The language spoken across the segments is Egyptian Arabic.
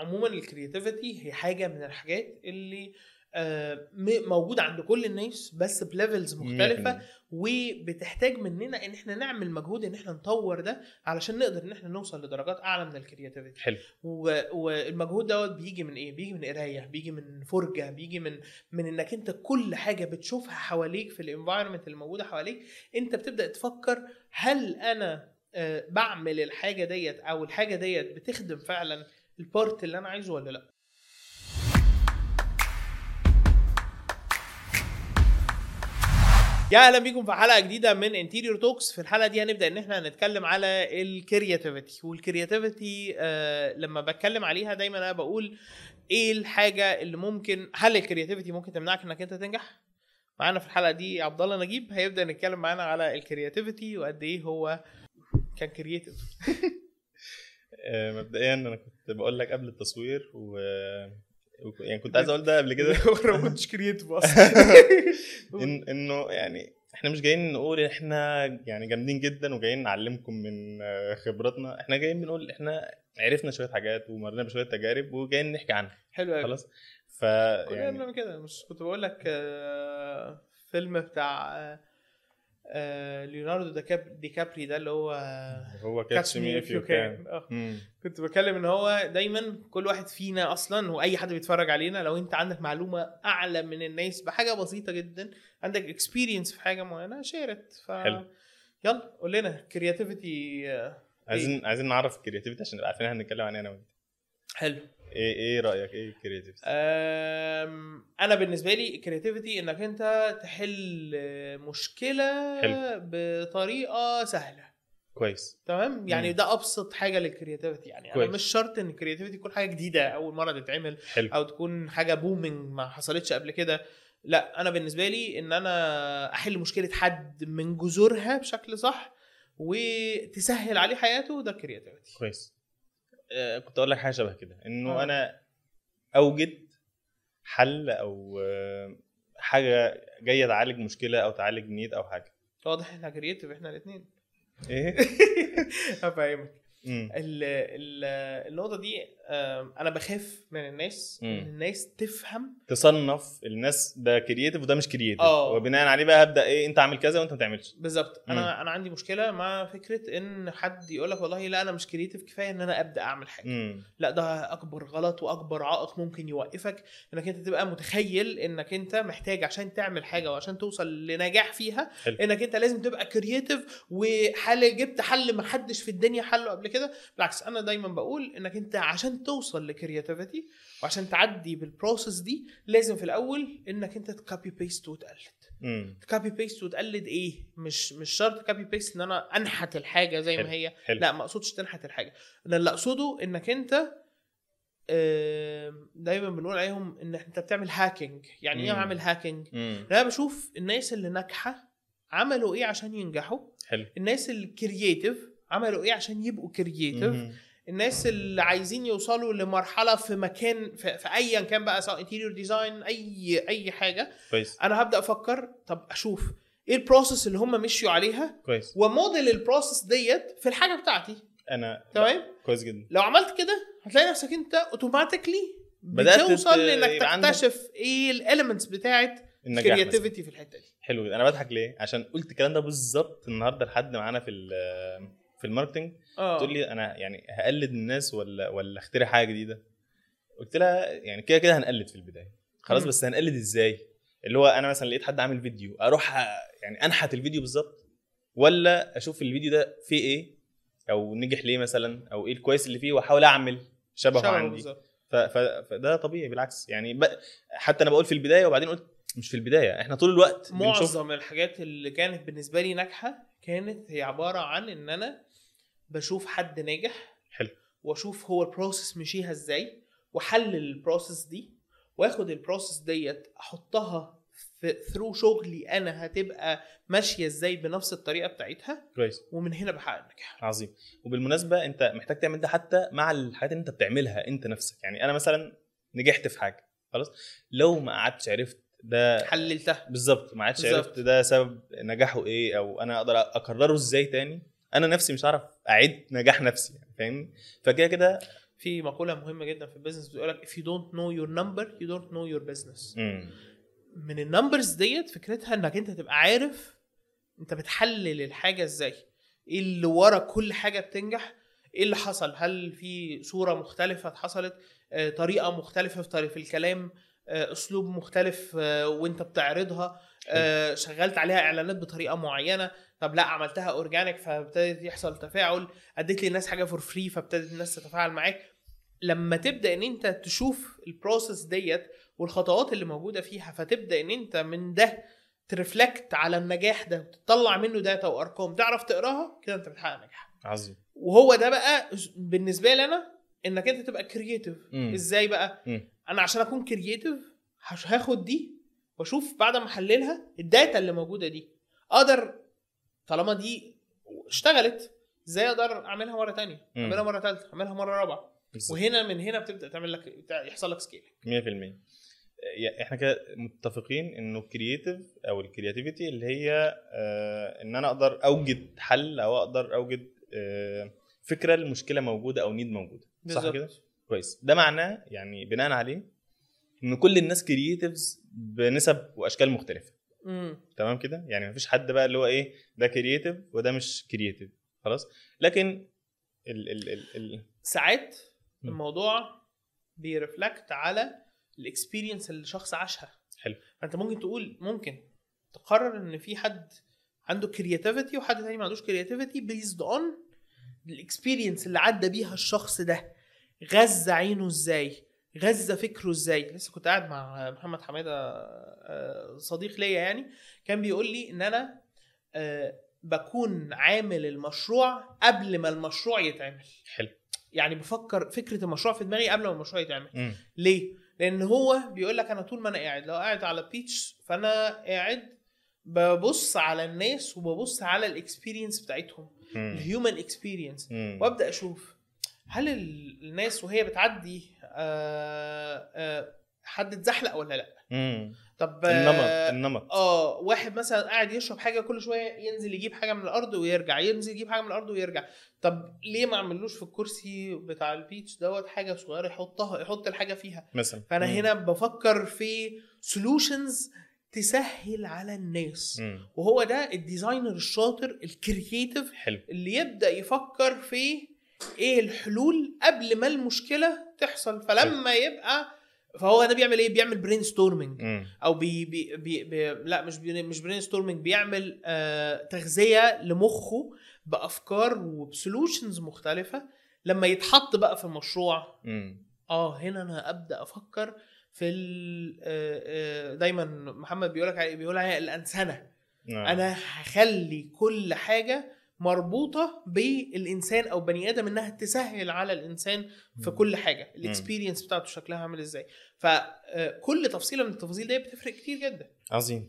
عموما الكرياتيفيتي هي حاجه من الحاجات اللي آه، م- موجوده عند كل الناس بس بليفلز مختلفه 100%. وبتحتاج مننا ان احنا نعمل مجهود ان احنا نطور ده علشان نقدر ان احنا نوصل لدرجات اعلى من الكرياتيفيتي حلو و- والمجهود دوت بيجي من ايه؟ بيجي من قرايه، بيجي من فرجه، بيجي من من انك انت كل حاجه بتشوفها حواليك في الانفايرمنت اللي موجوده حواليك، انت بتبدا تفكر هل انا آه، بعمل الحاجه ديت او الحاجه ديت بتخدم فعلا البارت اللي انا عايزه ولا لا؟ يا اهلا بيكم في حلقه جديده من انتيريور توكس في الحلقه دي هنبدا ان احنا نتكلم على الكرياتيفيتي والكرياتيفيتي آه لما بتكلم عليها دايما انا بقول ايه الحاجه اللي ممكن هل الكرياتيفيتي ممكن تمنعك انك انت تنجح معانا في الحلقه دي عبد الله نجيب هيبدا نتكلم معانا على الكرياتيفيتي وقد ايه هو كان كرياتيف آه، مبدئيا انا كنت بقول لك قبل التصوير و و- يعني كنت عايز اقول ده قبل كده انا ما كنتش كرياتيف اصلا إن انه يعني احنا مش جايين نقول احنا يعني جامدين جدا وجايين نعلمكم من آه، خبراتنا احنا جايين بنقول احنا عرفنا شويه حاجات ومرينا بشويه تجارب وجايين نحكي عنها حلو قوي خلاص ف كلنا يعني بنعمل كده مش كنت بقول لك آه، فيلم بتاع آه، آه، ليوناردو دي كاب- دي كابري ده اللي هو هو Catch كاتش Me مي If if You you Can. can آه. مم. كنت بتكلم ان هو دايما كل واحد فينا اصلا واي حد بيتفرج علينا لو انت عندك معلومه اعلى من الناس بحاجه بسيطه جدا عندك اكسبيرينس في حاجه معينه شيرت ف حلو. يلا قول لنا كرياتيفيتي عايزين عايزين نعرف الكرياتيفيتي عشان نبقى عارفين هنتكلم عن ايه انا وانت حلو ايه ايه رايك ايه الكرياتيفيتي أم، انا بالنسبه لي الكرياتيفيتي انك انت تحل مشكله حلو. بطريقه سهله كويس تمام يعني مم. ده ابسط حاجه للكرياتيفيتي يعني انا كويس. مش شرط ان الكرياتيفيتي تكون حاجه جديده اول مره تتعمل حلو او تكون حاجه بومينج ما حصلتش قبل كده لا انا بالنسبه لي ان انا احل مشكله حد من جذورها بشكل صح وتسهل عليه حياته ده كرياتيفيتي كويس آه كنت اقول لك حاجه شبه كده انه آه. انا اوجد حل او آه حاجه جايه تعالج مشكله او تعالج نيد او حاجه واضح احنا كرياتيف احنا الاثنين ايه افهمك مم. ال ال النقطه دي آم، انا بخاف من الناس ان مم. الناس تفهم تصنف الناس ده كرييتيف وده مش كرييتيف آه. وبناء عليه بقى هبدا ايه انت عامل كذا وانت ما تعملش بالظبط مم. انا انا عندي مشكله مع فكره ان حد يقول لك والله لا انا مش كريتيف كفايه ان انا ابدا اعمل حاجه امم لا ده اكبر غلط واكبر عائق ممكن يوقفك انك انت تبقى متخيل انك انت محتاج عشان تعمل حاجه وعشان توصل لنجاح فيها حلو. انك انت لازم تبقى كرييتيف وحل جبت حل ما حدش في الدنيا حله قبل كده بالعكس انا دايما بقول انك انت عشان توصل لكرياتيفيتي وعشان تعدي بالبروسيس دي لازم في الاول انك انت تكوبي بيست وتقلد امم كوبي بيست وتقلد ايه مش مش شرط كوبي بيست ان انا انحت الحاجه زي حلو. ما هي حلو لا ما اقصدش تنحت الحاجه انا اللي اقصده انك انت آم، دايما بنقول عليهم ان انت بتعمل هاكينج يعني ايه مم. اعمل هاكينج امم انا بشوف الناس اللي ناجحه عملوا ايه عشان ينجحوا حلو الناس الكرييتيف عملوا ايه عشان يبقوا كرييتيف مم. الناس اللي عايزين يوصلوا لمرحله في مكان في, في ايا كان بقى سواء انتيريور ديزاين اي اي حاجه كويس انا هبدا افكر طب اشوف ايه البروسيس اللي هم مشيوا عليها كويس وموديل البروسيس ديت في الحاجه بتاعتي انا تمام كويس جدا لو عملت كده هتلاقي نفسك انت اوتوماتيكلي بدأت بتوصل تت- لانك يبقى عندك تكتشف ايه الاليمنتس بتاعت النجاح مثلاً. الكرياتيفيتي في الحته دي حلو جدا انا بضحك ليه عشان قلت الكلام ده بالظبط النهارده لحد معانا في ال- في الماركتنج اه تقول لي انا يعني هقلد الناس ولا ولا اخترع حاجه جديده قلت لها يعني كده كده هنقلد في البدايه خلاص مم. بس هنقلد ازاي اللي هو انا مثلا لقيت حد عامل فيديو اروح أ- يعني انحت الفيديو بالظبط ولا اشوف الفيديو ده فيه ايه او نجح ليه مثلا او ايه الكويس اللي فيه واحاول اعمل شبهه شبهه عندي بالظبط. ف- ف- فده طبيعي بالعكس يعني ب... حتى انا بقول في البدايه وبعدين قلت مش في البدايه احنا طول الوقت بنشوف معظم الحاجات اللي كانت بالنسبه لي ناجحه كانت هي عباره عن ان انا بشوف حد ناجح حلو. واشوف هو البروسيس مشيها ازاي واحلل البروسيس دي واخد البروسيس ديت احطها في ثرو شغلي انا هتبقى ماشيه ازاي بنفس الطريقه بتاعتها كويس ومن هنا بحقق النجاح عظيم وبالمناسبه انت محتاج تعمل ده حتى مع الحاجات اللي انت بتعملها انت نفسك يعني انا مثلا نجحت في حاجه خلاص لو ما قعدتش عرفت ده حللتها بالظبط ما عادش بالظبط. عرفت ده سبب نجاحه ايه او انا اقدر اكرره ازاي تاني انا نفسي مش هعرف اعيد نجاح نفسي يعني فاهمني فكده كده في مقوله مهمه جدا في البيزنس بتقول لك if you don't know your number you don't know your business مم. من النمبرز ديت فكرتها انك انت تبقى عارف انت بتحلل الحاجه ازاي ايه اللي ورا كل حاجه بتنجح ايه اللي حصل هل في صوره مختلفه حصلت آه، طريقه مختلفه في طريقه الكلام آه، اسلوب مختلف آه، وانت بتعرضها آه، شغلت عليها اعلانات بطريقه معينه طب لا عملتها اورجانيك فابتدت يحصل تفاعل اديت للناس حاجه فور فري فابتدت الناس تتفاعل معاك لما تبدا ان انت تشوف البروسيس ديت والخطوات اللي موجوده فيها فتبدا ان انت من ده ترفلكت على النجاح ده وتطلع منه داتا وارقام تعرف تقراها كده انت بتحقق نجاح عظيم وهو ده بقى بالنسبه لي انا انك انت تبقى كرييتيف مم. ازاي بقى مم. انا عشان اكون كرييتيف هاخد دي واشوف بعد ما احللها الداتا اللي موجوده دي اقدر طالما دي اشتغلت ازاي اقدر اعملها مره تانية مم. اعملها مره ثالثه اعملها مره رابعه بالظبط. وهنا من هنا بتبدا تعمل لك يحصل لك سكيل 100% يا- احنا كده متفقين انه الكرييتيف او الكرياتيفيتي اللي هي آه ان انا اقدر اوجد حل او اقدر اوجد آه فكره المشكله موجوده او نيد موجوده صح كده كويس ده معناه يعني بناء عليه ان كل الناس كرييتيفز بنسب واشكال مختلفه امم تمام كده يعني مفيش حد بقى اللي هو ايه ده كرييتيف وده مش كرييتيف خلاص لكن ال ال ال ال ساعات مم. الموضوع بيرفلكت على الاكسبيرينس اللي الشخص عاشها حلو. فانت ممكن تقول ممكن تقرر ان في حد عنده كرياتيفيتي وحد تاني ما عندوش كرياتيفيتي بيزد اون الاكسبيرينس اللي عدى بيها الشخص ده غذى عينه ازاي غذى فكره ازاي لسه كنت قاعد مع محمد حماده آه، صديق ليا يعني كان بيقول لي ان انا آه، بكون عامل المشروع قبل ما المشروع يتعمل حلو يعني بفكر فكره المشروع في دماغي قبل ما المشروع يتعمل مم. ليه لان هو بيقول لك انا طول ما انا قاعد لو قاعد على بيتش فانا قاعد ببص على الناس وببص على الاكسبيرينس بتاعتهم مم. الهيومن اكسبيرينس مم. وابدا اشوف هل ال- الناس وهي بتعدي آه آه حد اتزحلق ولا لا مم. طب النمط آه، النمط اه واحد مثلا قاعد يشرب حاجه كل شويه ينزل يجيب حاجه من الارض ويرجع ينزل يجيب حاجه من الارض ويرجع طب ليه ما عملوش في الكرسي بتاع البيتش دوت حاجه صغيره يحطها يحط الحاجه فيها مثلا فانا مم. هنا بفكر في سولوشنز تسهل على الناس مم. وهو ده الديزاينر الشاطر الكرييتيف حلو اللي يبدا يفكر في ايه الحلول قبل ما المشكله تحصل فلما يبقى فهو ده بيعمل ايه بيعمل برين ستورمنج مم. او بي بي بي بي لا مش بي مش برين ستورمنج بيعمل آه تغذيه لمخه بافكار وبسولوشنز مختلفه لما يتحط بقى في المشروع مم. اه هنا انا ابدا افكر في ال- آه، آه، دايما محمد بيقول لك بيقول عليها الانسنه آه. انا هخلي كل حاجه مربوطه بالانسان او بني ادم انها تسهل على الانسان في مم. كل حاجه الاكسبيرينس بتاعته شكلها عامل ازاي فكل تفصيله من التفاصيل دي بتفرق كتير جدا عظيم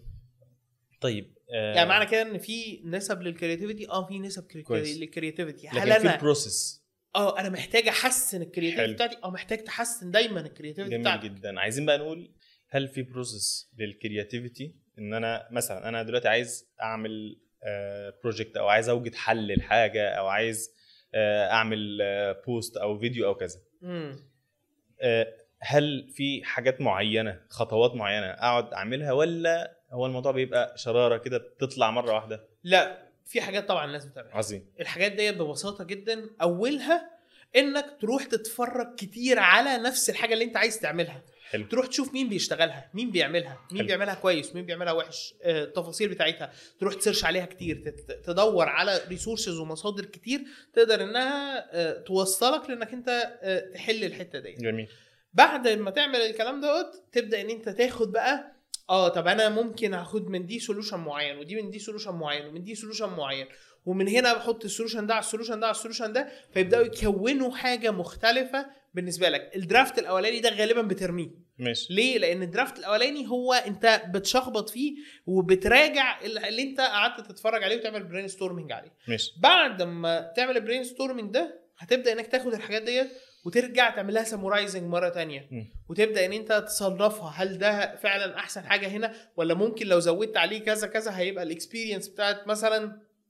طيب آه يعني معنى كده ان في نسب للكرياتيفيتي اه في نسب كويس. للكرياتيفيتي هل لكن في انا البروسيس اه انا محتاج احسن الكرياتيفيتي حلو. بتاعتي اه محتاج تحسن دايما الكرياتيفيتي جميل بتاعتك جدا عايزين بقى نقول هل في بروسيس للكرياتيفيتي ان انا مثلا انا دلوقتي عايز اعمل بروجكت او عايز اوجد حل لحاجه او عايز آه، اعمل بوست او فيديو او كذا امم آه، هل في حاجات معينه خطوات معينه اقعد اعملها ولا هو الموضوع بيبقى شراره كده بتطلع مره واحده لا في حاجات طبعا لازم تعملها عظيم الحاجات ديت ببساطه جدا اولها انك تروح تتفرج كتير على نفس الحاجه اللي انت عايز تعملها حلو تروح تشوف مين بيشتغلها مين بيعملها مين حلو. بيعملها كويس مين بيعملها وحش آه، التفاصيل بتاعتها تروح تسيرش عليها كتير تت- تدور على ريسورسز ومصادر كتير تقدر انها آه، توصلك لانك انت آه، تحل الحته دي جميل بعد ما تعمل الكلام دوت تبدا ان انت تاخد بقى اه طب انا ممكن اخد من دي سولوشن معين ودي من دي سولوشن معين ومن دي سولوشن معين ومن هنا بحط السولوشن ده على السولوشن ده على السولوشن ده فيبداوا يكونوا حاجه مختلفه بالنسبه لك الدرافت الاولاني ده غالبا بترميه ماشي ليه لان الدرافت الاولاني هو انت بتشخبط فيه وبتراجع اللي انت قعدت تتفرج عليه وتعمل برين ستورمنج عليه ماشي بعد ما تعمل البرين ستورمنج ده هتبدا انك تاخد الحاجات ديت وترجع تعمل لها سامورايزنج مره تانية مم. وتبدا ان انت تصنفها هل ده فعلا احسن حاجه هنا ولا ممكن لو زودت عليه كذا كذا هيبقى الاكسبيرينس بتاعت مثلا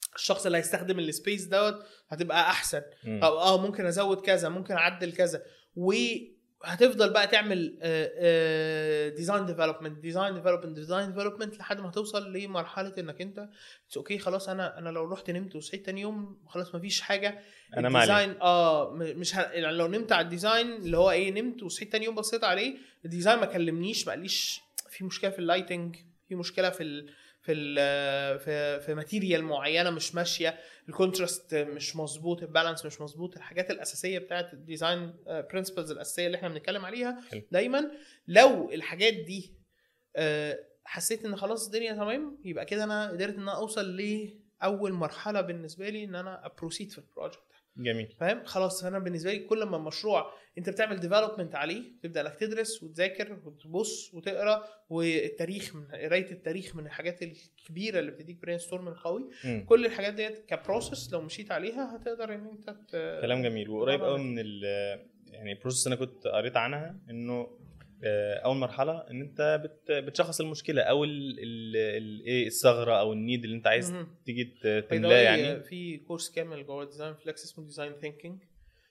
الشخص اللي هيستخدم السبيس دوت هتبقى احسن مم. او اه ممكن ازود كذا ممكن اعدل كذا وهتفضل بقى تعمل ديزاين ديفلوبمنت ديزاين ديفلوبمنت ديزاين ديفلوبمنت لحد ما توصل لمرحله انك انت اوكي خلاص انا انا لو رحت نمت وصحيت تاني يوم خلاص مفيش حاجه انا ما عليك الديزاين اه م- مش ه... يعني لو نمت على الديزاين اللي هو ايه نمت وصحيت تاني يوم بصيت عليه الديزاين ما كلمنيش ما قاليش في مشكله في اللايتنج في مشكله في ال... في ال... في في ماتيريال معينه مش ماشيه الكونتراست مش مظبوط البالانس مش مظبوط الحاجات الاساسيه بتاعت الديزاين برنسبلز الاساسيه اللي احنا بنتكلم عليها حلو. دايما لو الحاجات دي آه، حسيت ان خلاص الدنيا تمام يبقى كده انا قدرت ان انا اوصل لاول مرحله بالنسبه لي ان انا ابروسيد في البروجكت جميل فاهم خلاص انا بالنسبه لي كل ما المشروع انت بتعمل ديفلوبمنت عليه تبدا انك تدرس وتذاكر وتبص وتقرا والتاريخ من قرايه التاريخ من الحاجات الكبيره اللي بتديك برين ستورم قوي مم. كل الحاجات ديت كبروسس لو مشيت عليها هتقدر ان انت ت- كلام جميل وقريب طبعاً. قوي من ال يعني بروسس انا كنت قريت عنها انه آه، اول مرحله ان انت بت بتشخص المشكله او ال- ال- ال- ايه الثغره او النيد اللي انت عايز مهم. تيجي ت- By the تملاه way، يعني في كورس كامل جوه ديزاين فليكس اسمه ديزاين ثينكينج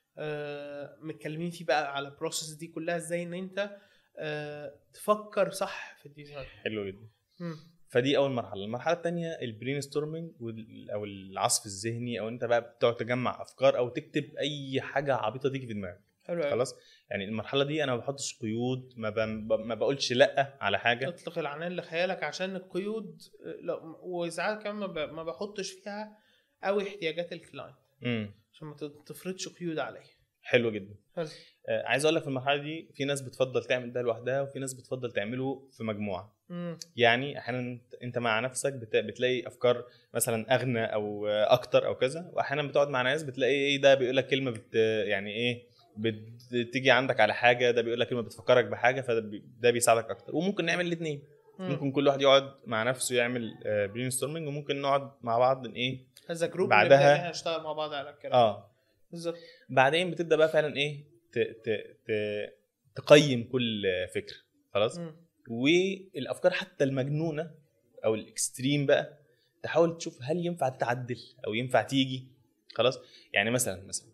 متكلمين فيه بقى على البروسيس دي كلها ازاي ان انت آه، تفكر صح في الديزاين حلو جدا مم. فدي اول مرحله المرحله الثانيه البرين ستورمنج او العصف الذهني او انت بقى بتقعد تجمع افكار او تكتب اي حاجه عبيطه تيجي في دماغك حلو أوي. خلاص يعني المرحله دي انا ما بحطش قيود ما, ب... ما بقولش لا على حاجه اطلق العنان لخيالك عشان القيود آه، لا وساعات كمان ما ب- ما بحطش فيها قوي احتياجات الكلاينت امم عشان ما ت- تفرضش قيود عليه حلو جدا حلو. آه عايز اقول لك في المرحله دي في ناس بتفضل تعمل ده لوحدها وفي ناس بتفضل تعمله في مجموعه مم. يعني احيانا انت مع نفسك بت... بتلاقي افكار مثلا اغنى او آه، اكتر او كذا واحيانا بتقعد مع ناس بتلاقي ايه ده بيقول لك كلمه بت... يعني ايه بتيجي عندك على حاجه ده بيقول لك كلمه بتفكرك بحاجه فده بي... ده بيساعدك اكتر وممكن نعمل الاثنين مم. ممكن كل واحد يقعد مع نفسه يعمل برين ستورمنج وممكن نقعد مع بعض ايه هذا جروب بعدها- بعدها احنا نشتغل مع بعض على الكلام اه بالظبط بعدين بتبدا بقى فعلا ايه ت... ت... ت... تقيم كل فكره خلاص مم. والافكار حتى المجنونه او الاكستريم بقى تحاول تشوف هل ينفع تتعدل او ينفع تيجي خلاص يعني مثلا مثلا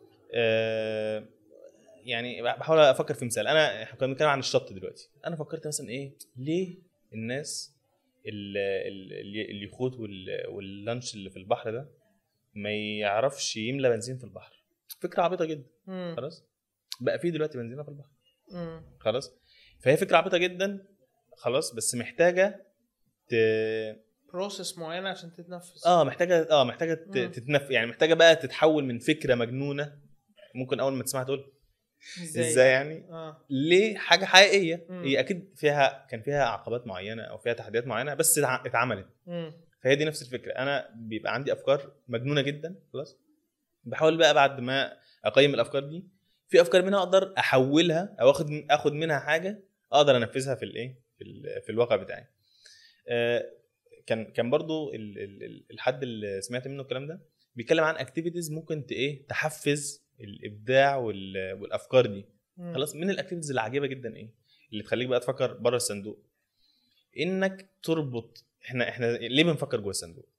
آه يعني بحاول افكر في مثال انا احنا كنا بنتكلم عن الشط دلوقتي انا فكرت مثلا ايه ليه الناس ال- ال- ال- اليخوت وال- واللانش اللي في البحر ده ما يعرفش يملى بنزين في البحر فكره عبيطه جدا مم. خلاص بقى في دلوقتي بنزينه في البحر مم. خلاص فهي فكره عبيطه جدا خلاص بس محتاجه ت... بروسيس معينه عشان تتنفذ اه محتاجه اه محتاجه ت- مم. تتنف يعني محتاجه بقى تتحول من فكره مجنونه ممكن اول ما تسمعها تقول ازاي يعني اه لحاجه حقيقيه مم. هي اكيد فيها كان فيها عقبات معينه او فيها تحديات معينه بس اتع- اتعملت مم. فهي دي نفس الفكره انا بيبقى عندي افكار مجنونه جدا خلاص بحاول بقى بعد ما اقيم الافكار دي في افكار منها اقدر احولها او اخد اخد منها حاجه اقدر انفذها في الايه في, ال- في الواقع بتاعي آه، كان كان برضو ال- ال- ال- الحد اللي سمعت منه الكلام ده بيتكلم عن اكتيفيتيز ممكن ت- ايه تحفز الابداع وال- والافكار دي مم. خلاص من الاكتيفيتيز العجيبه جدا ايه اللي تخليك بقى تفكر بره الصندوق انك تربط احنا احنا ليه بنفكر جوه الصندوق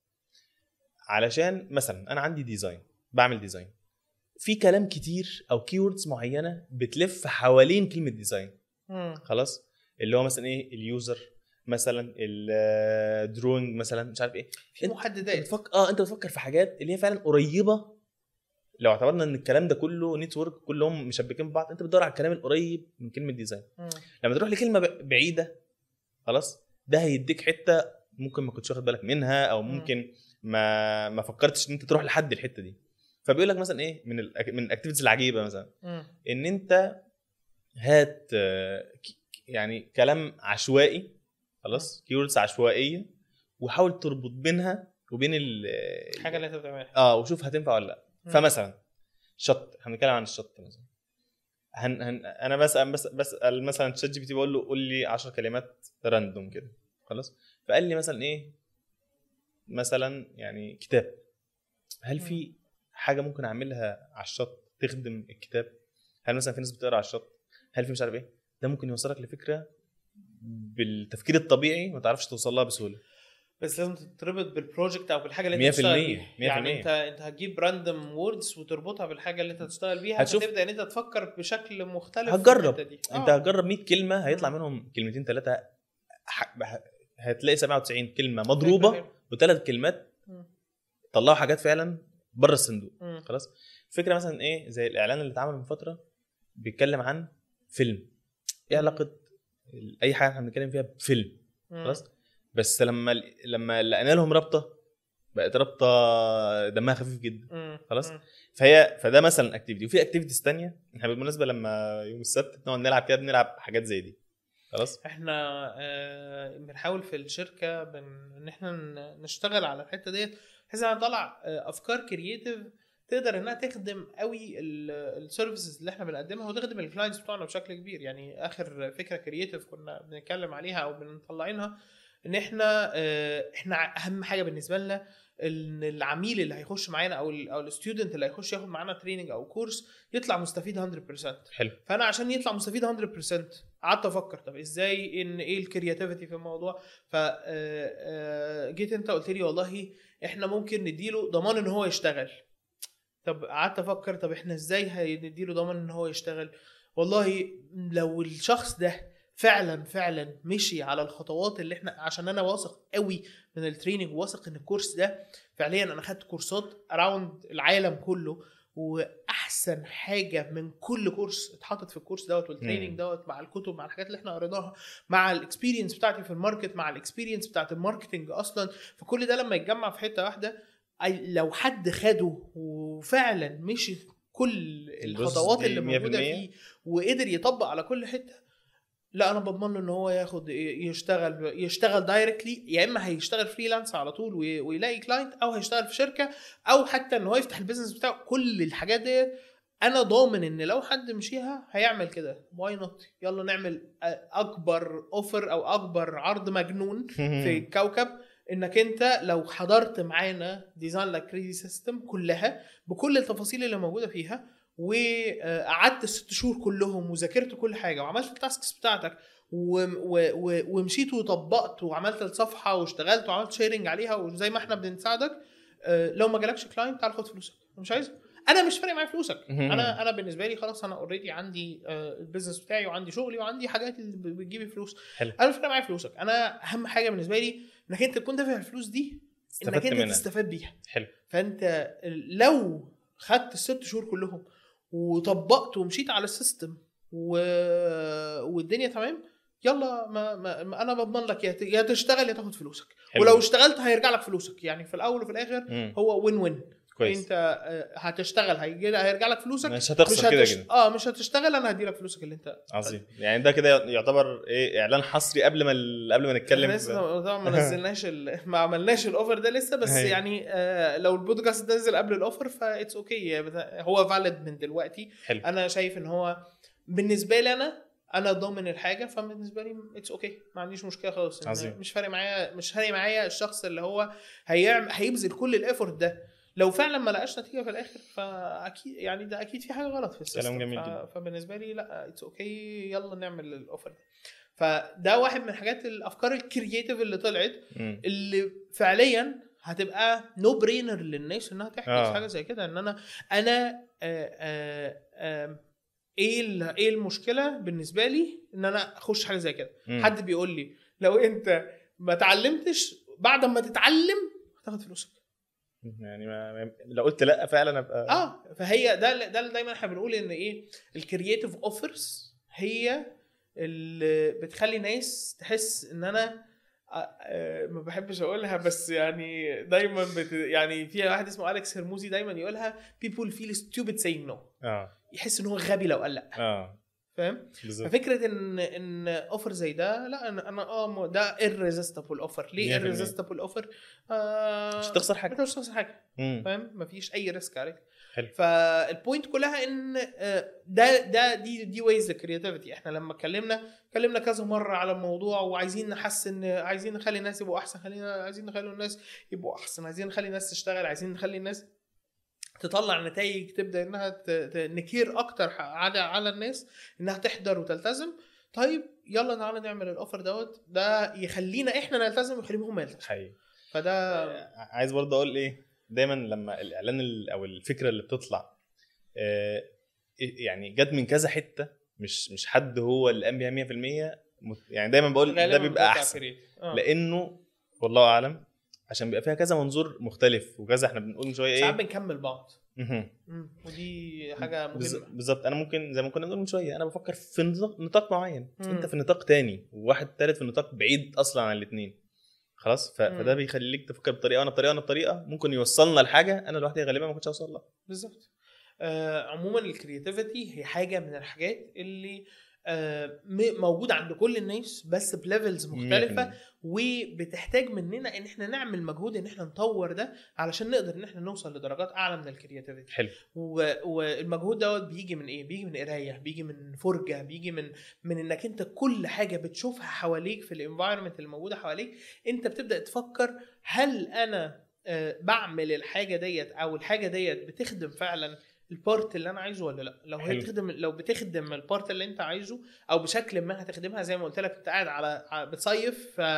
علشان مثلا انا عندي ديزاين بعمل ديزاين في كلام كتير او كيوردز معينه بتلف حوالين كلمه ديزاين مم. خلاص اللي هو مثلا ايه اليوزر مثلا الدروينج مثلا مش عارف ايه في انت محددات بتفكر اه انت بتفكر في حاجات اللي هي فعلا قريبه لو اعتبرنا ان الكلام ده كله نتورك كلهم مشبكين ببعض انت بتدور على الكلام القريب من كلمه ديزاين مم. لما تروح لكلمه ب- بعيده خلاص ده هيديك حته ممكن ما كنتش واخد بالك منها او مم. ممكن ما ما فكرتش ان انت تروح لحد الحته دي فبيقول لك مثلا ايه من ال من الاكتيفيتيز العجيبه مثلا مم. ان انت هات آه، ك- يعني كلام عشوائي خلاص كيوردز عشوائيه وحاول تربط بينها وبين ال الحاجه اللي انت بتعملها اه وشوف هتنفع ولا لا مم. فمثلا شط احنا بنتكلم عن الشط مثلا هن هن انا بسال بس بسال مثلا تشات جي بي تي بقول له قول لي 10 كلمات راندوم كده خلاص فقال لي مثلا ايه مثلا يعني كتاب هل في حاجه ممكن اعملها على الشط تخدم الكتاب هل مثلا في ناس بتقرا على الشط هل في مش عارف ايه ده ممكن يوصلك لفكره بالتفكير الطبيعي ما تعرفش توصل لها بسهوله بس لازم تتربط بالبروجكت او بالحاجه اللي انت 100% بتشتغل بيها 100%. يعني انت انت هتجيب راندوم ووردز وتربطها بالحاجه اللي انت بتشتغل بيها هتشوف- هتبدا ان انت تفكر بشكل مختلف في هتجرب. الحتة دي. انت آه. هتجرب 100 كلمه هيطلع مم. منهم كلمتين ثلاثه هتلاقي 97 كلمه فكرة مضروبه حلوة. وثلاث كلمات مم. طلعوا حاجات فعلا بره الصندوق مم. خلاص فكره مثلا ايه زي الاعلان اللي اتعمل من فتره بيتكلم عن فيلم ايه علاقه ال- اي حاجه احنا بنتكلم فيها بفيلم مم. خلاص بس لما لما لقينا لهم رابطه بقت رابطه دمها خفيف جدا مم. خلاص؟ مم. فهي فده مثلا اكتيفيتي وفي اكتيفيتيز تانية احنا بالمناسبه لما يوم السبت بنقعد نلعب كده بنلعب حاجات زي دي خلاص احنا آه، بنحاول في الشركه بن... ان احنا ن- نشتغل على الحته ديت بحيث ان نطلع آه، افكار كرييتيف تقدر انها تخدم قوي السيرفيسز اللي احنا بنقدمها وتخدم الكلاينتس بتوعنا بشكل كبير يعني اخر فكره كرييتيف كنا بنتكلم عليها او بنطلعينها ان احنا آه، احنا اهم حاجه بالنسبه لنا ان العميل اللي هيخش معانا او ال او الستودنت اللي هيخش ياخد معانا تريننج او كورس يطلع مستفيد 100% حلو فانا عشان يطلع مستفيد 100% قعدت افكر طب ازاي ان ايه الكرياتيفيتي في الموضوع ف آه، آه، جيت انت قلت لي والله احنا ممكن نديله ضمان ان هو يشتغل طب قعدت افكر طب احنا ازاي هنديله ضمان ان هو يشتغل والله لو الشخص ده فعلا فعلا مشي على الخطوات اللي احنا عشان انا واثق قوي من التريننج واثق ان الكورس ده فعليا انا خدت كورسات اراوند العالم كله واحسن حاجه من كل كورس اتحطت في الكورس دوت والتريننج مم. دوت مع الكتب مع الحاجات اللي احنا قريناها مع الاكسبيرينس بتاعتي في الماركت مع الاكسبيرينس بتاعت الماركتنج اصلا فكل ده لما يتجمع في حته واحده أي- لو حد خده وفعلا مشي كل الخطوات دي اللي 100% موجوده فيه وقدر يطبق على كل حته لا انا بضمن له ان هو ياخد يشتغل يشتغل دايركتلي يا اما هيشتغل فريلانس على طول وي- ويلاقي كلاينت او هيشتغل في شركه او حتى ان هو يفتح البيزنس بتاعه كل الحاجات ديت انا ضامن ان لو حد مشيها هيعمل كده واي نوت يلا نعمل اكبر اوفر او اكبر عرض مجنون في الكوكب انك انت لو حضرت معانا ديزاين لايك كريزي سيستم كلها بكل التفاصيل اللي موجوده فيها وقعدت الست شهور كلهم وذاكرت كل حاجه وعملت التاسكس بتاعتك و... و... و... ومشيت وطبقت وعملت الصفحه واشتغلت وعملت شيرنج عليها وزي ما احنا بنساعدك آه، لو ما جالكش كلاينت تعال خد فلوسك أنا مش عايز انا مش فارق معايا فلوسك مهم. انا انا بالنسبه لي خلاص انا اوريدي عندي آه، البيزنس بتاعي وعندي شغلي وعندي حاجات اللي ب- بتجيب لي فلوس حلو. انا مش فارق معايا فلوسك انا اهم حاجه بالنسبه لي انك انت تكون دافع الفلوس دي انك استفدت انت منها تستفاد بيها حلو فانت لو خدت الست شهور كلهم وطبقت ومشيت على السيستم و... والدنيا تمام يلا ما, ما, ما انا بضمن لك يا ت- يا تشتغل يا تاخد فلوسك حلو. ولو اشتغلت هيرجع لك فلوسك يعني في الاول وفي الاخر مم. هو وين وين كويس انت آه، هتشتغل هيجي هيرجع لك فلوسك مش مش هتخسر كده هتش... كده اه مش هتشتغل انا هدي لك فلوسك اللي انت عظيم يعني ده كده يعتبر ايه اعلان حصري قبل ما ال- قبل ما نتكلم احنا لسه طبعا ما نزلناش ال... ما عملناش الاوفر ده لسه بس أيوة. يعني آه لو البودكاست نزل قبل الاوفر فاتس اوكي هو فاليد من دلوقتي حلو انا شايف ان هو بالنسبه لي انا انا ضامن الحاجه فبالنسبه لي اتس اوكي ما عنديش مشكله خالص إن عظيم. مش فارق معايا مش فارق معايا الشخص اللي هو هيعمل هيبذل كل الايفورت ده لو فعلا ما لقاش نتيجه في الاخر فاكيد يعني ده اكيد في حاجه غلط في السيستم جميل ف... جدا. فبالنسبه لي لا اتس اوكي يلا نعمل الاوفر ده فده واحد من الحاجات الافكار الكرييتيف اللي طلعت مم. اللي فعليا هتبقى نو برينر للناس انها تحجز آه. حاجه زي كده ان انا انا آه آه آه ايه ال- ايه المشكله بالنسبه لي ان انا اخش حاجه زي كده مم. حد بيقول لي لو انت ما اتعلمتش بعد ما تتعلم هتاخد فلوسك يعني ما ما- لو قلت لا فعلا ابقى اه فهي ده ده اللي دايما احنا بنقول ان ايه الكرييتيف اوفرز هي اللي بتخلي ناس تحس ان انا آه، آه، ما بحبش اقولها بس يعني دايما بت يعني في واحد اسمه اليكس هرموزي دايما يقولها people feel stupid saying no اه يحس ان هو غبي لو قال لا اه فاهم بالظبط ففكره ان ان اوفر زي ده لا انا انا اه م- ده irresistible اوفر ليه 100%. irresistible اوفر آه مش هتخسر حاجه انت مش هتخسر حاجه مم. فاهم مفيش اي ريسك عليك حلو. فالبوينت كلها ان آه، ده ده دي دي ويز للكرياتيفيتي احنا لما اتكلمنا اتكلمنا كذا مره على الموضوع وعايزين نحسن عايزين نخلي الناس يبقوا احسن خلينا عايزين نخلي الناس يبقوا احسن عايزين نخلي الناس تشتغل عايزين نخلي الناس تطلع نتائج تبدا انها ت- ت- نكير اكتر على على الناس انها تحضر وتلتزم طيب يلا تعالى نعمل الاوفر دوت ده يخلينا احنا نلتزم ويخليهم هم يلتزموا حقيقي فده عايز برضه اقول ايه دايما لما الاعلان ال- او الفكره اللي بتطلع آه، يعني جت من كذا حته مش مش حد هو اللي قام بيها 100% مت- يعني دايما بقول ده غالباً بيبقى بتطلع احسن creative. آه. لانه والله اعلم عشان بيبقى فيها كذا منظور مختلف وكذا احنا بنقول من شويه ساعات ايه بنكمل بعض مهم. مم. ودي حاجه بز- مهمه بالظبط انا ممكن زي ما كنا بنقول من شويه انا بفكر في نطاق, نطاق معين مم. انت في نطاق تاني وواحد تالت في نطاق بعيد اصلا عن الاثنين خلاص ف... مم. فده بيخليك تفكر بطريقه وانا بطريقه وانا بطريقه ممكن يوصلنا لحاجه انا لوحدي غالبا ما كنتش اوصل لها بالظبط آه عموما الكرياتيفيتي هي حاجه من الحاجات اللي آه م- موجوده عند كل الناس بس بليفلز مختلفه 100%. وبتحتاج مننا ان احنا نعمل مجهود ان احنا نطور ده علشان نقدر ان احنا نوصل لدرجات اعلى من الكرياتيفيتي حلو و- والمجهود دوت بيجي من ايه؟ بيجي من قرايه، بيجي من فرجه، بيجي من من انك انت كل حاجه بتشوفها حواليك في الانفايرمنت اللي موجوده حواليك، انت بتبدا تفكر هل انا آه، بعمل الحاجه ديت او الحاجه ديت بتخدم فعلا البارت اللي انا عايزه ولا لا لو هي حلو. بتخدم لو بتخدم البارت اللي انت عايزه او بشكل ما هتخدمها زي ما قلت لك انت قاعد على على- بتصيف ف...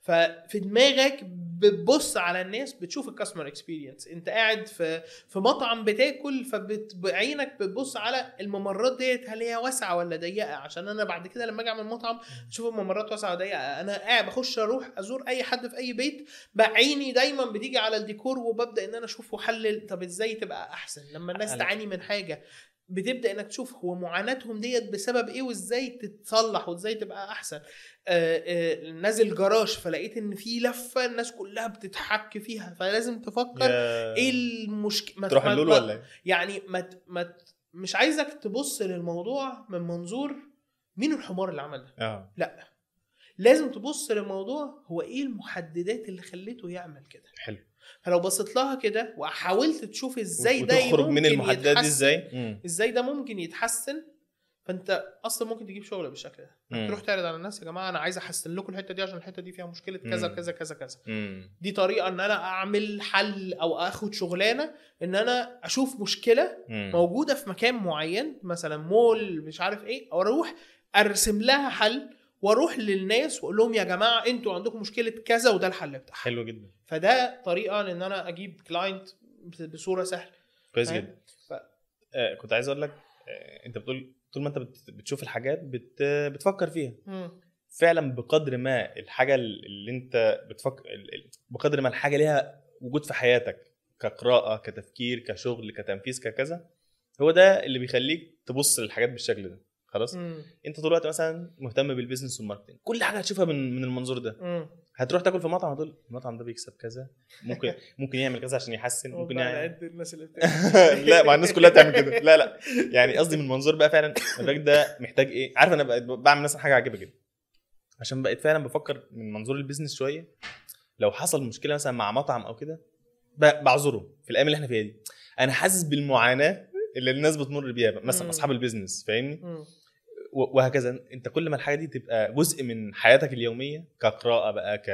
ففي دماغك بتبص على الناس بتشوف الكاستمر اكسبيرينس انت قاعد في في مطعم بتاكل فبعينك بتبص على الممرات ديت هل هي واسعه ولا ضيقه عشان انا بعد كده لما اجي اعمل مطعم اشوف الممرات واسعه ولا ضيقه انا قاعد بخش اروح ازور اي حد في اي بيت بعيني دايما بتيجي على الديكور وببدا ان انا اشوف واحلل طب ازاي تبقى احسن لما الناس أنا- تعاني من حاجه بتبدا انك تشوف هو معاناتهم ديت بسبب ايه وازاي تتصلح وازاي تبقى احسن آه، آه، نازل جراج فلقيت ان في لفه الناس كلها بتتحك فيها فلازم تفكر يا- ايه المشكله تروح اللول ولا ايه؟ يعني ما ت- ما ت- مش عايزك تبص للموضوع من منظور مين الحمار اللي عمل ده اه لا لازم تبص للموضوع هو ايه المحددات اللي خليته يعمل كده حلو فلو بصيت لها كده وحاولت تشوف ازاي ده وتخرج من ممكن المحددات دي يتحسن، ازاي؟ مم. ازاي ده ممكن يتحسن فانت اصلا ممكن تجيب شغل بالشكل ده مم. تروح تعرض على الناس يا جماعه انا عايز احسن لكم الحته دي عشان الحته دي فيها مشكله كذا مم. كذا كذا كذا مم. دي طريقه ان انا اعمل حل او اخد شغلانه ان انا اشوف مشكله مم. موجوده في مكان معين مثلا مول مش عارف ايه او اروح ارسم لها حل واروح للناس واقول لهم يا جماعه انتوا عندكم مشكله كذا وده الحل بتاعها حلو جدا فده طريقه ان انا اجيب كلاينت بصوره سهله كويس فاهم؟ جدا ف- آه كنت عايز اقول لك آه انت بتقول طول ما انت بت- بتشوف الحاجات بت بتفكر فيها مم. فعلا بقدر ما الحاجه اللي انت بتفكر ال- ال- بقدر ما الحاجه ليها وجود في حياتك كقراءه كتفكير كشغل كتنفيذ ككذا هو ده اللي بيخليك تبص للحاجات بالشكل ده خلاص مم. انت طول الوقت مثلا مهتم بالبيزنس والماركتنج كل حاجه هتشوفها من من المنظور ده مم. هتروح تاكل في مطعم هتقول المطعم ده بيكسب كذا ممكن ممكن يعمل كذا عشان يحسن ممكن والله يعمل على قد الناس اللي بتعمل لا مع الناس كلها تعمل كده لا لا يعني قصدي من منظور بقى فعلا الراجل ده محتاج ايه عارف انا بقيت بعمل مثلا حاجه عجيبه جدا عشان بقيت فعلا بفكر من منظور البيزنس شويه لو حصل مشكله مثلا مع مطعم او كده ب- بعذره في الايام اللي احنا فيها دي انا حاسس بالمعاناه اللي الناس بتمر بيها مثلا مم. اصحاب البيزنس فاهمني مم. و- وهكذا انت كل ما الحاجه دي تبقى جزء من حياتك اليوميه كقراءه بقى ك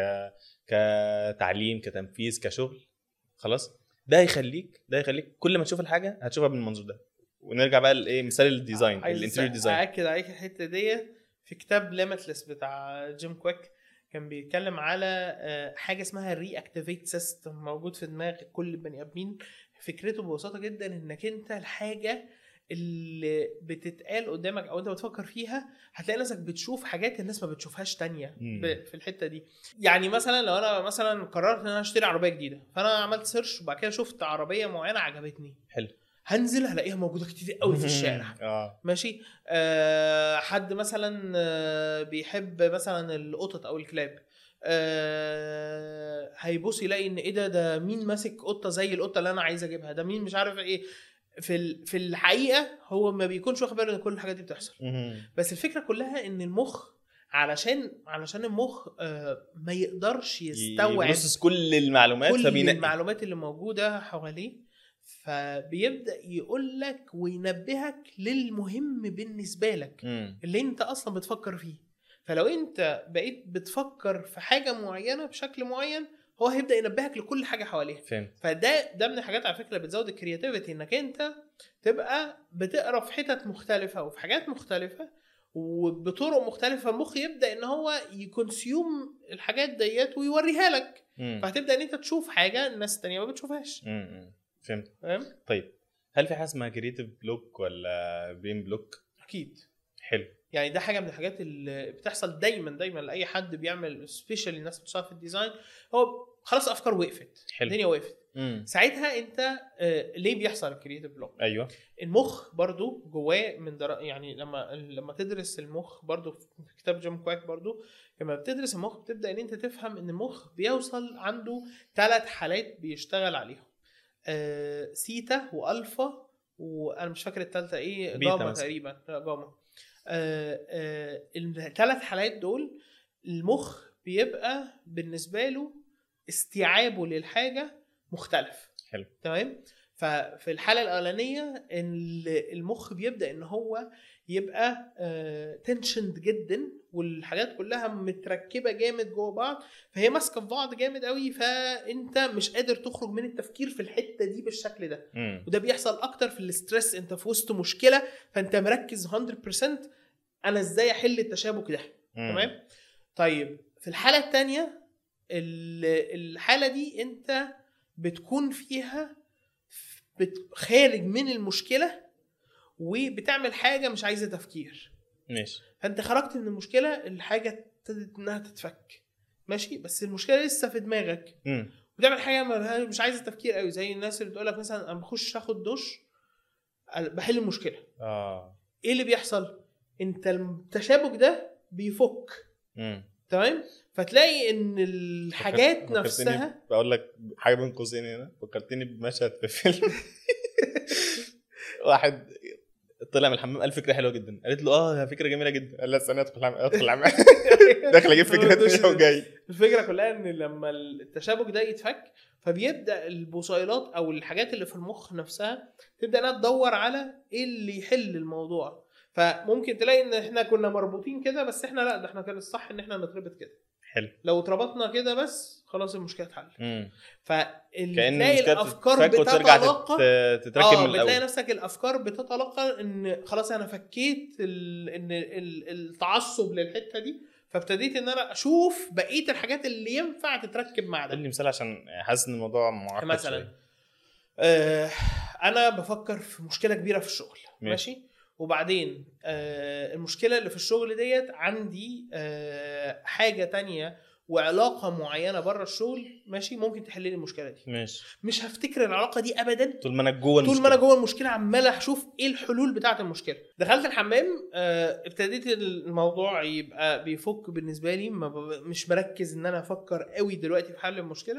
كتعليم كتنفيذ كشغل خلاص ده هيخليك ده هيخليك كل ما تشوف الحاجه هتشوفها بالمنظور ده ونرجع بقى لايه مثال الديزاين عايز الانتيريور ديزاين ااكد عليك الحته دي في كتاب ليميتلس بتاع جيم كويك كان بيتكلم على آه، حاجه اسمها الري اكتيفيت سيستم موجود في دماغ كل البني ادمين فكرته ببساطه جدا انك انت الحاجه اللي بتتقال قدامك او انت بتفكر فيها هتلاقي نفسك بتشوف حاجات الناس ما بتشوفهاش تانية مم. ب- في الحته دي يعني مثلا لو انا مثلا قررت ان انا اشتري عربيه جديده فانا عملت سيرش وبعد كده شفت عربيه معينه عجبتني حلو. هنزل هلاقيها موجوده كتير قوي في الشارع اه ماشي آه حد مثلا آه بيحب مثلا القطط او الكلاب آه هيبص يلاقي ان ايه ده ده مين ماسك قطه زي القطه اللي انا عايز اجيبها ده مين مش عارف ايه في ال- في الحقيقه هو ما بيكونش واخد باله ان كل الحاجات دي بتحصل مهم. بس الفكره كلها ان المخ علشان علشان المخ آه ما يقدرش يستوعب يبروسس كل المعلومات كل فبينقي المعلومات اللي موجوده حواليه فبيبدا يقول لك وينبهك للمهم بالنسبه لك مم. اللي انت اصلا بتفكر فيه فلو انت بقيت بتفكر في حاجه معينه بشكل معين هو هيبدا ينبهك لكل حاجه حواليها فهمت فده ده من الحاجات على فكره اللي بتزود الكرياتيفيتي انك انت تبقى بتقرا في حتت مختلفه وفي حاجات مختلفه وبطرق مختلفه المخ يبدا ان هو يكونسيوم الحاجات ديت ويوريها لك مم. فهتبدا ان انت تشوف حاجه الناس التانيه ما بتشوفهاش مم. مم. فهمت فاهم طيب هل في حاجه اسمها كريتيف بلوك ولا برين بلوك اكيد حلو يعني ده حاجه من الحاجات اللي بتحصل دايما دايما لاي حد بيعمل سبيشالي الناس بتشتغل في الديزاين هو خلاص افكار وقفت حلو. الدنيا وقفت مم. ساعتها انت آه، ليه بيحصل الكريتيف بلوك ايوه المخ برضو جواه من در... يعني لما لما تدرس المخ برضو في كتاب جيم كواك برضو لما بتدرس المخ بتبدا ان انت تفهم ان المخ بيوصل عنده ثلاث حالات بيشتغل عليهم آه سيتا والفا وانا مش فاكر الثالثه ايه بيتا جاما مثلا. تقريبا لا جاما آه آه الثلاث حالات دول المخ بيبقى بالنسبه له استيعابه للحاجه مختلف حلو. تمام ففي الحاله الاولانيه ال- المخ بيبدا ان هو يبقى تنشند جدا والحاجات كلها متركبه جامد جوه بعض فهي ماسكه في بعض جامد قوي فانت مش قادر تخرج من التفكير في الحته دي بالشكل ده مم. وده بيحصل اكتر في الاسترس انت في وسط مشكله فانت مركز 100% انا ازاي احل التشابك ده مم. تمام طيب في الحاله الثانيه الحاله دي انت بتكون فيها بت- خارج من المشكله وبتعمل حاجه مش عايزه تفكير ماشي فانت خرجت من المشكله الحاجه ابتدت انها تتفك ماشي بس المشكله لسه في دماغك مم. وتعمل حاجه ما- مش عايزه تفكير قوي زي الناس اللي بتقول لك مثلا انا بخش اخد دش بحل المشكله اه ايه اللي بيحصل انت التشابك ده بيفك مم. تمام فتلاقي ان الحاجات فكرتني- نفسها بقول لك حاجه بين قوسين هنا فكرتني بمشهد في فيلم واحد طلع من الحمام قال فكره حلوه جدا قالت له اه فكره جميله جدا قال لا استنى ادخل الحمام ادخل الحمام داخل اجيب فكره تانية وجاي الفكره كلها ان لما التشابك ده يتفك فبيبدا البصيلات او الحاجات اللي في المخ نفسها تبدا انها تدور على ايه اللي يحل الموضوع فممكن تلاقي ان احنا كنا مربوطين كده بس احنا لا ده احنا كان الصح ان احنا نتربط كده حلو لو اتربطنا كده بس خلاص المشكله اتحلت مم. فتلاقي كان المشكله الافكار تتفك وترجع بتتلاقى تت- تتركب اه من بتلاقي الاول نفسك الافكار بتتلقى ان خلاص انا فكيت ال... ان ال- التعصب للحته دي فابتديت ان انا اشوف بقيه الحاجات اللي ينفع تتركب مع قول ده لي مثال عشان حاسس ان الموضوع معقد مثلا شوية. آه انا بفكر في مشكله كبيره في الشغل ماشي. ماشي وبعدين آه المشكله اللي في الشغل ديت عندي آه حاجه تانية وعلاقه معينه بره الشغل ماشي ممكن تحل لي المشكله دي ماشي مش هفتكر العلاقه دي ابدا طول ما انا جوه طول ما المشكلة. انا جوه المشكله عمال اشوف ايه الحلول بتاعه المشكله دخلت الحمام آه، ابتديت الموضوع يبقى بيفك بالنسبه لي ما ب- مش مركز ان انا افكر قوي دلوقتي في حل المشكله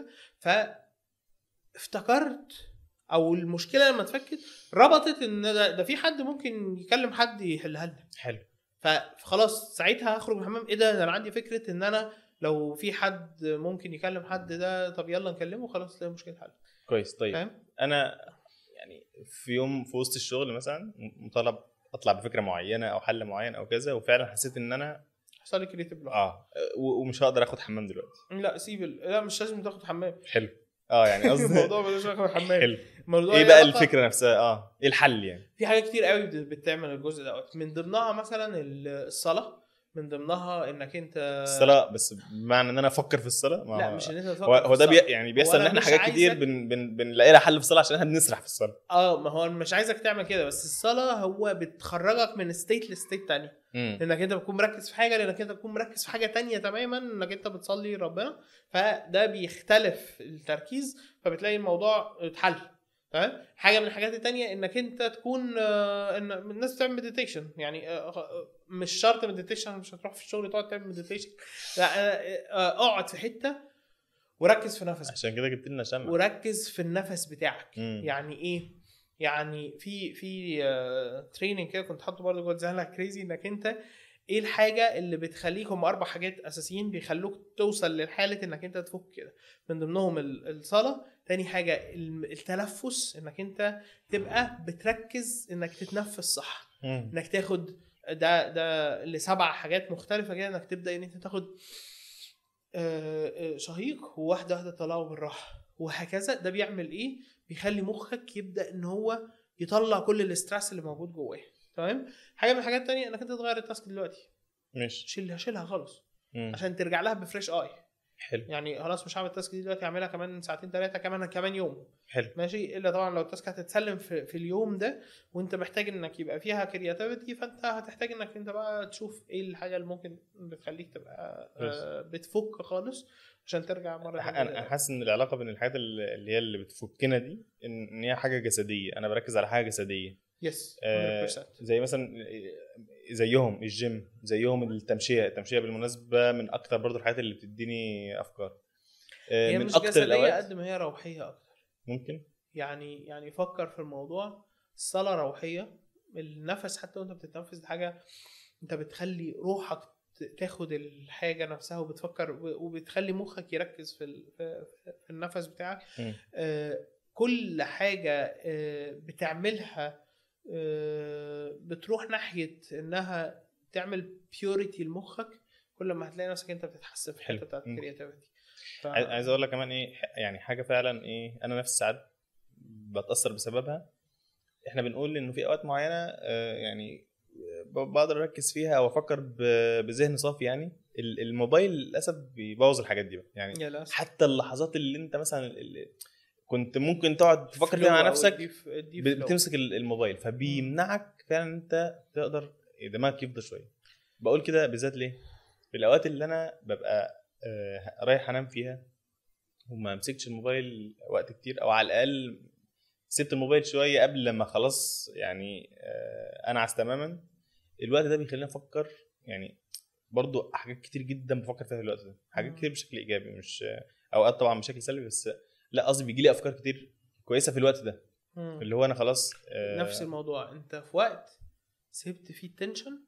فافتكرت او المشكله لما اتفكت ربطت ان ده, ده في حد ممكن يكلم حد يحلها لنا حلو فخلاص ساعتها هخرج من الحمام ايه ده ده انا عندي فكره ان انا لو في حد ممكن يكلم حد ده طب يلا نكلمه خلاص تلاقي المشكله اتحلت كويس طيب فاهم انا يعني في يوم في وسط الشغل مثلا مطالب اطلع بفكره معينه او حل معين او كذا وفعلا حسيت ان انا حصل لي كريتيف بلوك اه و- ومش هقدر اخد حمام دلوقتي لا سيب ال... لا مش لازم تاخد حمام حلو اه يعني قصدي الموضوع ملوش علاقه بالحمام حلو الموضوع ايه ليه بقى علاقة- الفكره نفسها اه ايه الحل يعني في حاجات كتير قوي بت- بتعمل الجزء دوت من ضمنها مثلا الصلاه من ضمنها انك انت الصلاه بس بمعنى ان انا افكر في الصلاه ما لا هو- مش ان انت تفكر هو, في هو ده بي الصلاة. يعني بيحصل هو ان أنا احنا مش حاجات كتير عايزك- بن بن بنلاقي لها حل في الصلاه عشان احنا بنسرح في الصلاه اه ما هو أنا مش عايزك تعمل كده بس الصلاه هو بتخرجك من ستيت لستيت تاني امم لانك انت بتكون مركز في حاجه لانك انت بتكون مركز في حاجه تانية تماما انك انت بتصلي ربنا فده بيختلف التركيز فبتلاقي الموضوع اتحل تمام حاجه من الحاجات التانية انك انت تكون آه، ان الناس بتعمل مديتيشن يعني آه، آه، مش شرط مديتيشن مش هتروح في الشغل تقعد تعمل مديتيشن لا آه، آه، اقعد في حته وركز في نفسك عشان كده جبت لنا شمع وركز في النفس بتاعك مم. يعني ايه يعني في في تريننج كده كنت حاطه برضه جوه ديزاين كريزي انك انت ايه الحاجه اللي بتخليك هم اربع حاجات اساسيين بيخلوك توصل للحاله انك انت تفك كده من ضمنهم ال- الصلاه تاني حاجه الم- التنفس انك انت تبقى بتركز انك تتنفس صح مم. انك تاخد ده ده لسبع حاجات مختلفه كده انك تبدا ان انت تاخد آه، آه، شهيق وواحده واحده تطلعه بالراحه وهكذا ده بيعمل ايه بيخلي مخك يبدا ان هو يطلع كل الاسترس اللي موجود جواه تمام حاجه من الحاجات التانية انك انت تغير التاسك دلوقتي ماشي شيلها شيلها خالص مم. عشان ترجع لها بفريش اي حلو يعني خلاص مش هعمل التاسك دي دلوقتي هعملها كمان ساعتين ثلاثه كمان كمان يوم حلو ماشي الا طبعا لو التاسك هتتسلم في, في اليوم ده وانت محتاج انك يبقى فيها كرياتيفيتي فانت هتحتاج انك انت بقى تشوف ايه الحاجه اللي ممكن بتخليك تبقى آه، بتفك خالص عشان ترجع مره انا تانية. حاسس ان العلاقه بين الحاجات اللي اللي هي اللي بتفكنا دي ان إن هي حاجه جسديه انا بركز على حاجه جسديه يس آه، 100% زي مثلا زيهم الجيم زيهم التمشيه التمشيه بالمناسبه من اكتر برضو الحاجات اللي بتديني افكار آه، هي من مش اكتر جسديه الاوقات قد ما هي روحيه اكتر ممكن يعني يعني فكر في الموضوع الصلاه روحيه النفس حتى وانت بتتنفس دي حاجه انت بتخلي روحك ت- تاخد الحاجه نفسها وبتفكر وب- وبتخلي مخك يركز في ال- في في النفس بتاعك مم. آه، كل حاجه آه، بتعملها آه، بتروح ناحيه انها تعمل بيوريتي لمخك كل ما هتلاقي نفسك انت بتتحسن في حلو. الحته بتاعت مم. الكرياتيفيتي ف... عايز عايز اقول لك كمان ايه يعني حاجه فعلا ايه انا نفسي ساعات بتاثر بسببها احنا بنقول انه في اوقات معينه آه، يعني ب- بقدر اركز فيها او افكر ب- بذهن صافي يعني ال- الموبايل للاسف بيبوظ الحاجات دي بقى يعني يا للاسف حتى اللحظات اللي انت مثلا اللي كنت ممكن تقعد تفكر فيها مع نفسك ب- بتمسك ال- الموبايل فبيمنعك فعلا انت تقدر دماغك يفضى شويه بقول كده بالذات ليه في الاوقات اللي انا ببقى آه، رايح انام فيها وما مسكتش الموبايل وقت كتير او على الاقل سبت الموبايل شويه قبل لما خلاص يعني آه، انعس تماما الوقت ده بيخليني افكر يعني برضو حاجات كتير جدا بفكر فيها في الوقت ده حاجات مم. كتير بشكل ايجابي مش اوقات طبعا بشكل سلبي بس لا قصدي بيجي لي افكار كتير كويسه في الوقت ده مم. اللي هو انا خلاص آه، نفس الموضوع انت في وقت سبت فيه التنشن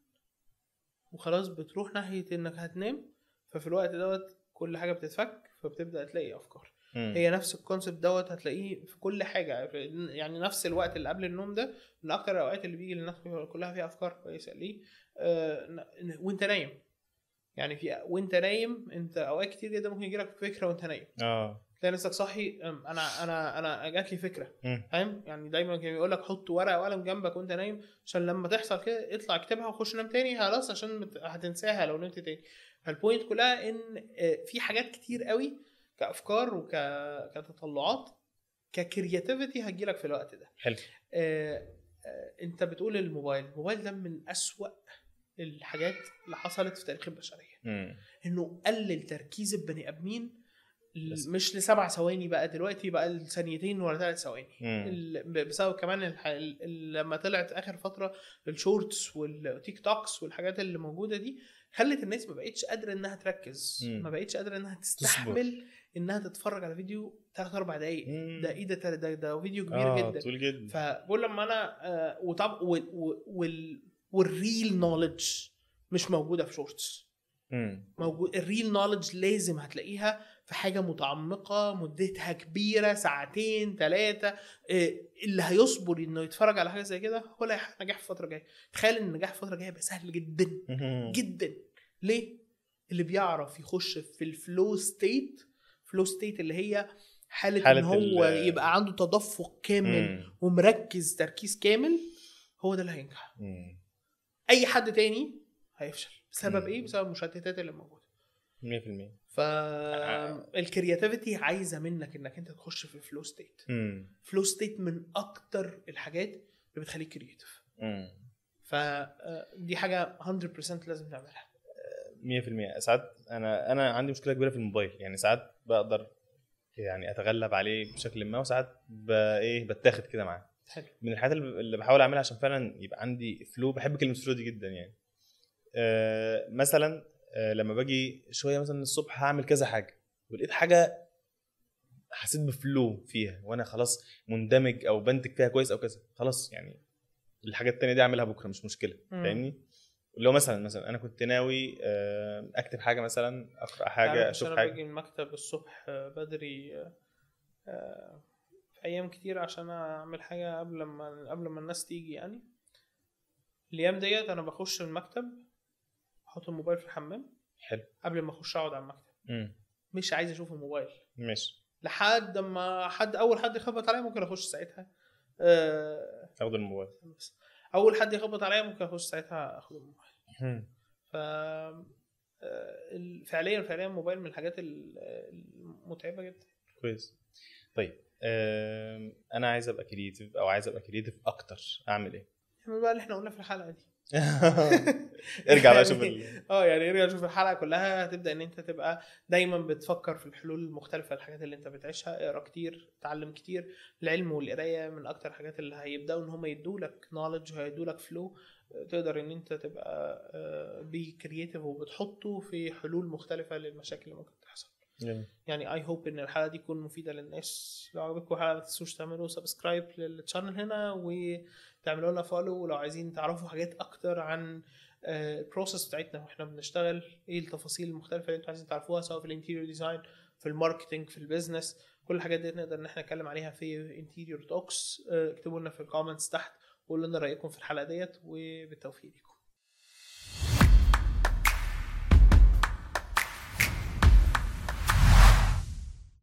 وخلاص بتروح ناحيه انك هتنام ففي الوقت دوت كل حاجه بتتفك فبتبدا تلاقي افكار مم. هي نفس الكونسيبت دوت هتلاقيه في كل حاجه في- يعني نفس الوقت اللي قبل النوم ده من اكتر الاوقات اللي بيجي للناس كلها فيها افكار كويسه ليه آه ن- وانت نايم يعني في وانت نايم انت اوقات كتير جدا ممكن يجيلك فكره وانت نايم اه تلاقي نفسك صاحي أم، انا انا انا جات لي فكره مم. فاهم يعني دايما كان بيقول لك حط ورقه وقلم جنبك وانت نايم عشان لما تحصل كده اطلع اكتبها وخش نام تاني خلاص عشان مت- هتنساها لو نمت تاني فالبوينت كلها ان آه، في حاجات كتير قوي كافكار وك كتطلعات ككرياتيفيتي هتجيلك في الوقت ده حلو آه، آه، انت بتقول الموبايل الموبايل ده من أسوأ الحاجات اللي حصلت في تاريخ البشريه مم. انه قلل تركيز البني ادمين ل- بس. مش لسبع ثواني بقى دلوقتي بقى لثانيتين ولا ثلاث ثواني مم. ال- ب- بسبب كمان الح... ال- ال- لما طلعت اخر فتره الشورتس والتيك توكس والحاجات اللي موجوده دي خلت الناس ما بقتش قادره انها تركز مم. ما بقتش قادره انها تستحمل انها تتفرج على فيديو 3 4 دقائق مم. ده ايه ده ده, ده, ده فيديو كبير اه جدا طويل جدا فكل لما انا آه وطب وال وال والريل نوليدج مش موجوده في شورتس مم. موجود الريل نوليدج لازم هتلاقيها في حاجه متعمقه مدتها كبيره ساعتين ثلاثه اللي هيصبر انه يتفرج على حاجه زي كده هو اللي هيحقق نجاح في الفتره الجايه تخيل ان النجاح في الفتره الجايه هيبقى سهل جدا مم. جدا ليه اللي بيعرف يخش في الفلو ستيت فلو ستيت اللي هي حاله, حالة ان هو ال- يبقى عنده تدفق كامل مم. ومركز تركيز كامل هو ده اللي هينجح مم. اي حد تاني هيفشل بسبب مم. ايه بسبب المشتتات اللي موجوده 100% فالكرياتيفيتي عايزه منك انك انت تخش في فلو ستيت مم. فلو ستيت من اكتر الحاجات اللي بتخليك كرياتيف مم. فدي حاجه 100% لازم تعملها 100% ساعات انا انا عندي مشكله كبيره في الموبايل يعني ساعات بقدر يعني اتغلب عليه بشكل ما وساعات ب... ايه بتاخد كده معاه حلو من الحاجات اللي اللي بحاول اعملها عشان فعلا يبقى عندي فلو بحب كلمه فلو دي جدا يعني آه مثلا آه لما باجي شويه مثلا الصبح هعمل كذا حاجه ولقيت حاجه حسيت بفلو فيها وانا خلاص مندمج او بنتج فيها كويس او كذا خلاص يعني الحاجات التانية دي اعملها بكره مش مشكله مم. فاهمني لو مثلا مثلا انا كنت ناوي آه، اكتب حاجه مثلا اقرا حاجه تعرف اشوف انا حاجه باجي المكتب الصبح آه، بدري آه، آه، في ايام كتير عشان اعمل حاجه قبل ما قبل ما الناس تيجي يعني الايام ديت انا بخش المكتب احط الموبايل في الحمام حلو قبل ما اخش اقعد على المكتب امم مش عايز اشوف الموبايل ماشي لحد ما حد اول حد يخبط عليا ممكن اخش ساعتها آه، اخد الموبايل بس اول حد يخبط عليا ممكن اخش ساعتها اخد الموبايل مم. ف آه، ال- فعليا فعليا الموبايل من الحاجات ال- المتعبه جدا كويس طيب آم، انا عايز ابقى كرييتيف او عايز ابقى كرييتيف اكتر اعمل ايه نعمل بقى اللي احنا قلنا في الحلقه دي ارجع بقى يعني- شوف ال... اه يعني ارجع شوف الحلقه كلها هتبدا ان انت تبقى دايما بتفكر في الحلول المختلفه للحاجات اللي انت بتعيشها اقرا كتير اتعلم كتير العلم والقرايه من اكتر الحاجات اللي هيبداوا ان هم يدوا لك نولج وهيدوا لك فلو تقدر ان انت تبقى بي كرييتيف وبتحطه في حلول مختلفه للمشاكل اللي ممكن تحصل جميل. يعني اي هوب ان الحلقه دي تكون مفيده للناس لو عجبتكم الحلقه ما تنسوش تعملوا سبسكرايب للشانل هنا وتعملوا لنا فولو ولو عايزين تعرفوا حاجات اكتر عن البروسيس بتاعتنا واحنا بنشتغل ايه التفاصيل المختلفه اللي انتوا عايزين تعرفوها سواء في الانتيريور ديزاين في الماركتنج في البيزنس كل الحاجات دي نقدر ان احنا نتكلم عليها في انتيريور توكس اكتبوا لنا في الكومنتس تحت وقولوا لنا رايكم في الحلقه ديت وبالتوفيق ليكم